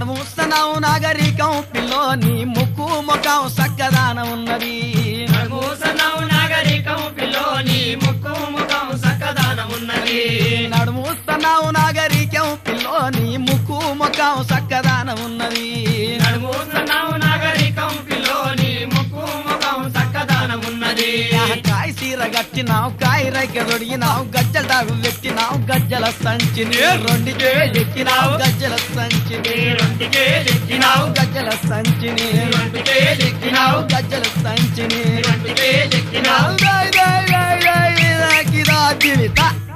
నడుముస్తున్నావు నాగరికం pillow నీ ముక్కు ముఖం సక్కదానం ఉన్నది నడుమూసనవు నాగరికం పిల్లోని ముక్కు ముఖం సక్కదానం ఉన్నది నడుముస్తున్నావు నాగరికం పిల్లో నీ ముక్కు ముఖం సక్కదానం ఉన్నది నడుమూసనవు నాగరికం పిల్లోని ముక్కు ముఖం సక్కదానం ఉన్నది కాయ సీర గట్టినావు కాయ రైక దొడిగినావు గజ్జల డాగు పెట్టినావు గజ్జల సంచిని రెండికే ఎక్కినావు గజ్జల సంచిని రొంటికే ఎక్కినావు గజ్జల సంచిని రొంటికే ఎక్కినావు గజ్జల సంచిని రొంటికే ఎక్కినావు జీవిత